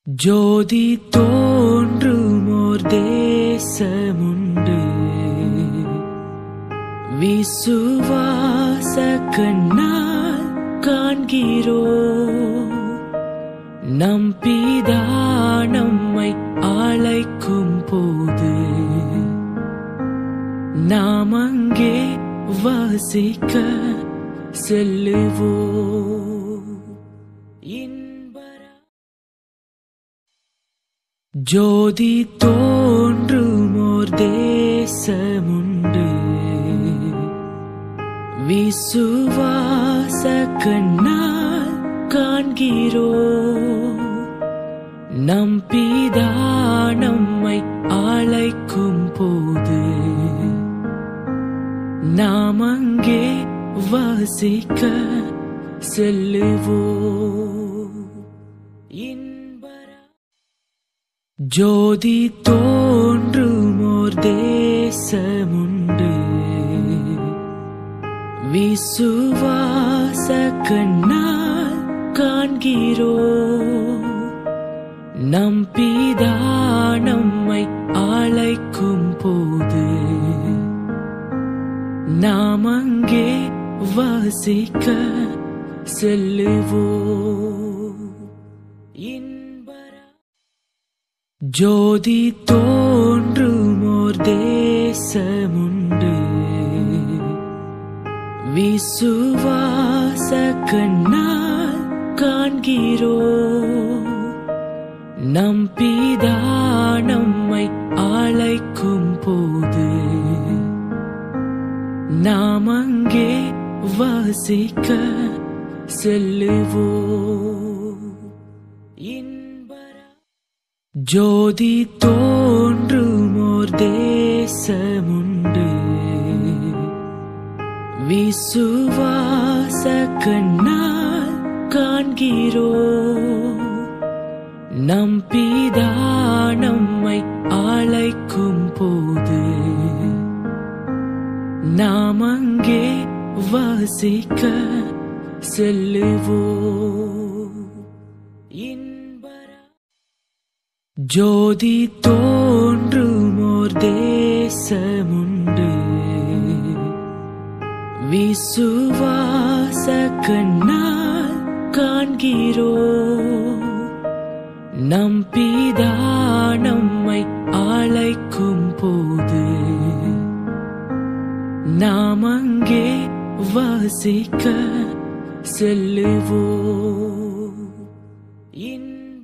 ஜோதி தோன்றுமோர் தேசமுண்டு விசுவாச கண்ணால் காண்கிறோ நம் பிதா நம்மை அழைக்கும் போது நாம் அங்கே வாசிக்க செல்லுவோம் இன்பரா ஜோதி தோன்றுமோர் தேசமுண்டு விசுவாச கண்ணால் காண்கிறோ நம் பிதா நம்மை அழைக்கும் போது நாம் அங்கே வாசிக்க செல்லுவோம் இன்பரா ஜோதி தோன்றுமோர் தேசமுண்டு விசுவாச கண்ணால் காண்கிறோ நம் பிதா நம்மை அழைக்கும் போது நாம் அங்கே வாசிக்க செல்லுவோம் இன்பரா ஜோதி தோன்றுமோர் தேசமுண்டு விசுவாச கண்ணால் காண்கிறோ நம் பிதா நம்மை அழைக்கும் போது நாம் அங்கே வாசிக்க செல்லுவோம் இன்பரா ஜோதி தோன்றுமோர் தேசமுண்டு விசுவாச கண்ணால் காண்கிறோ நம் பிதா நம்மை அழைக்கும் போது நாம் அங்கே வாசிக்க செல்லுவோம் இன்பரா ஜோதி தோன்றுமோர் தேசமுண்டு விசுவாச கண்ணால் காண்கிறோ நம் பிதா நம்மை அழைக்கும் போது நாம் அங்கே வாசிக்க செல்லுவோம் இன்பரா